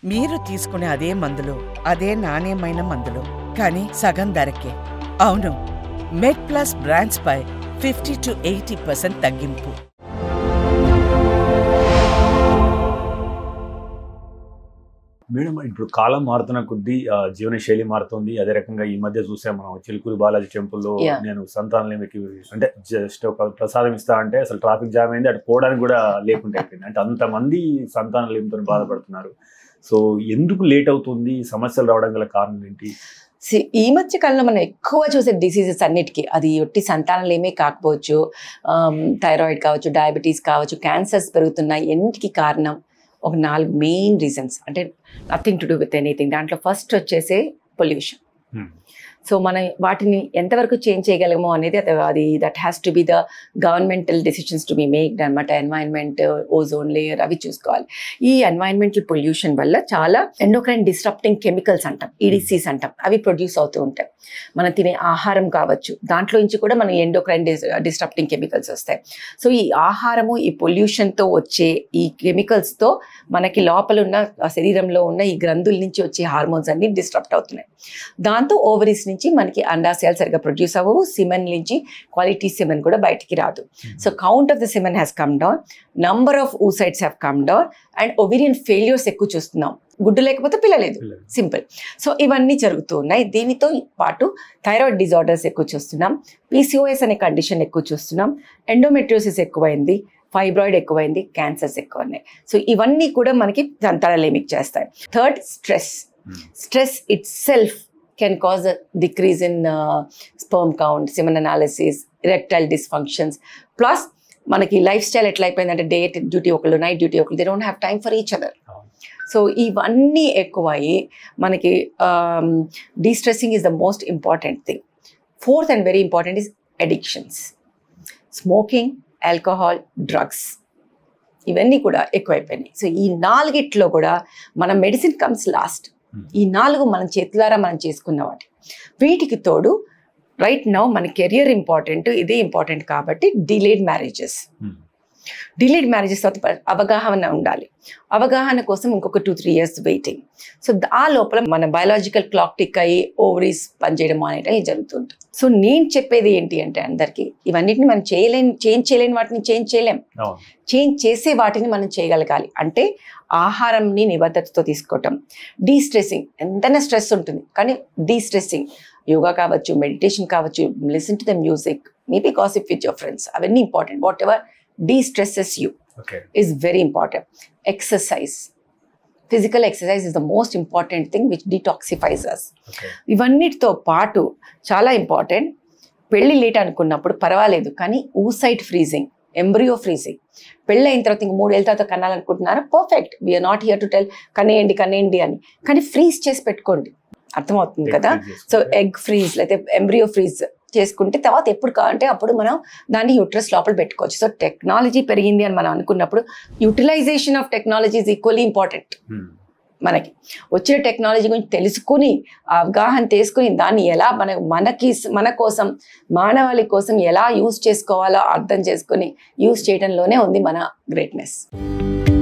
మీరు తీసుకునే అదే మందులు అదే నాణ్యమైన మందులు కానీ సగం ధరకే అవును మెడ్ ప్లస్ బ్రాండ్స్ పై ఫిఫ్టీ టు ఎయిటీ పర్సెంట్ తగ్గింపు మేడం ఇప్పుడు కాలం మారుతున్న కొద్దీ ఆ, జీవన శైలి మారుతుంది అదే రకంగా ఈ మధ్య చూసాం మనం చిలుకూరు బాలాజీ టెంపుల్లో Yeah. నేను సంతానలేమికి అంటే జస్ట్ ఒక ప్రసాదం ఇస్తా అంటే అసలు ట్రాఫిక్ జామ్ అయింది అటు పోవడానికి కూడా లేకుండా అయిపోయింది అంటే అంతమంది సంతానలేమితో బాధపడుతున్నారు సో ఎందుకు లేట్ అవుతుంది సమస్యలు రావడం గల కారణం ఏంటి See, ఈ మధ్య కాలంలో మనం ఎక్కువ చూసే డిసీజెస్ అన్నిటికీ అది ఒట్టి సంతానాలేమే కాకపోవచ్చు థైరాయిడ్ కావచ్చు డయాబెటీస్ కావచ్చు క్యాన్సర్స్ పెరుగుతున్నాయి ఎన్నిటికి కారణం ఒక నాలుగు మెయిన్ రీజన్స్ అంటే nothing to do with anything దాంట్లో ఫస్ట్ వచ్చేసే పొల్యూషన్ సో మనం వాటిని ఎంతవరకు చేంజ్ చేయగలమో అనేది అది అది that has to be the governmental decisions to be maked అనమాట ఎన్వైరన్మెంట్ ఓజోన్ లేయర్ అవి చూసుకోవాలి ఈ ఎన్వైరన్మెంటల్ పొల్యూషన్ వల్ల చాలా ఎండోక్రైన్ డిస్ట్రప్టింగ్ కెమికల్స్ అంటాం ఈడిసీస్ అంటాం అవి ప్రొడ్యూస్ అవుతూ ఉంటాయి మనం తినే ఆహారం కావచ్చు దాంట్లో నుంచి కూడా మన ఎండోక్రైన్ డిస్ట్రప్టింగ్ కెమికల్స్ వస్తాయి సో ఈ ఆహారము ఈ పొల్యూషన్తో వచ్చే ఈ కెమికల్స్తో మనకి లోపల ఉన్న ఆ శరీరంలో ఉన్న ఈ గ్రంథుల నుంచి వచ్చే హార్మోన్స్ అన్ని డిస్ట్రప్ట్ అవుతున్నాయి దాంతో ఓవరీస్ నుంచి మనకి అండాశయాలు సరిగా ప్రొడ్యూస్ అవ్వవు సిమెన్ నుంచి క్వాలిటీ సిమెన్ కూడా బయటికి రాదు so count of the semen has come down number of oocytes have come down and ovarian failures ఎక్కువ చూస్తున్నాం గుడ్డు లేకపోతే పిల్లలేదు సింపుల్ సో ఇవన్నీ జరుగుతూ ఉన్నాయి దీనితో పాటు థైరాయిడ్ డిజార్డర్స్ ఎక్కువ చూస్తున్నాం పీసీఓఎస్ అనే కండిషన్ ఎక్కువ చూస్తున్నాం ఎండోమెట్రియోసిస్ ఎక్కువైంది ఫైబ్రాయిడ్ ఎక్కువైంది క్యాన్సర్స్ ఎక్కువ ఉన్నాయి సో ఇవన్నీ కూడా మనకి సంతానలేమికి చేస్తాయి third stress stress itself can cause decrease in sperm count semen analysis erectile dysfunctions plus మనకి లైఫ్ స్టైల్ ఎట్లా అయిపోయిందంటే డే డ్యూటీ ఒకళ్ళు నైట్ డ్యూటీ ఒకళ్ళు they don't have time for each other so ఇవన్నీ ఎక్కువయ్యి మనకి destressing is the most important thing fourth and very important is addictions smoking alcohol drugs ఇవన్నీ కూడా ఎక్కువైపోయినాయి సో ఈ నాలుగిట్లో కూడా మన మెడిసిన్ కమ్స్ లాస్ట్ ఈ నాలుగు మనం చేతులారా మనం చేసుకున్న వాటి వీటికి తోడు రైట్ నౌ మన కెరియర్ ఇంపార్టెంట్ ఇదే ఇంపార్టెంట్ కాబట్టి డిలేడ్ మ్యారేజెస్ డిలేడ్ మ్యారేజెస్ తర్వాత అవగాహన ఉండాలి అవగాహన కోసం ఇంకొక two three years waiting so ఆ లోపల మన బయాలజికల్ క్లాక్ టిక్ అయ్యి ఓవరీస్ పనిచేయడం అనేవి జరుగుతుంది సో నేను చెప్పేది ఏంటి అంటే అందరికీ ఇవన్నిటిని మనం చేయలేని చేంజ్ చేయలేని వాటిని చేంజ్ చేయలేం అవును చేంజ్ చేసే వాటిని మనం చేయగలగాలి అంటే ఆహారంని నిబద్ధతతో తీసుకోవటం డీ స్ట్రెస్సింగ్ ఎంతైనా స్ట్రెస్ ఉంటుంది కానీ డీ స్ట్రెస్సింగ్ యోగా కావచ్చు మెడిటేషన్ కావచ్చు listen to the music maybe gossip with your friends అవన్నీ important whatever destresses you okay is very important. Exercise. Physical exercise is the most important thing which detoxifies us. Okay ఇవన్నిటితో పాటు చాలా important పెళ్లి late అనుకున్నప్పుడు పర్వాలేదు కానీ oocyte freezing embryo freezing పెళ్ళి అయిన తర్వాత ఇంక మూడేళ్ళ తర్వాత కనాలనుకుంటున్నారా perfect we're not here to tell కనేయండి కనేయండి అని కానీ ఫ్రీజ్ చేసి పెట్టుకోండి అర్థమవుతుంది కదా సో ఎగ్ ఫ్రీజ్ లేకపోతే ఎంబ్రియో ఫ్రీజ్ చేసుకుంటే తర్వాత ఎప్పుడు కావాలంటే అప్పుడు మనం దాన్ని యూట్రస్ లోపల పెట్టుకోవచ్చు సో టెక్నాలజీ పెరిగింది అని మనం అనుకున్నప్పుడు utilisation of technology is equally important మనకి వచ్చిన టెక్నాలజీ గురించి తెలుసుకుని ఆ అవగాహన తీసుకుని దాన్ని ఎలా మన మనకి మన కోసం మానవాళి కోసం ఎలా యూజ్ చేసుకోవాలో అర్థం చేసుకుని యూజ్ చేయడంలోనే ఉంది మన గ్రేట్నెస్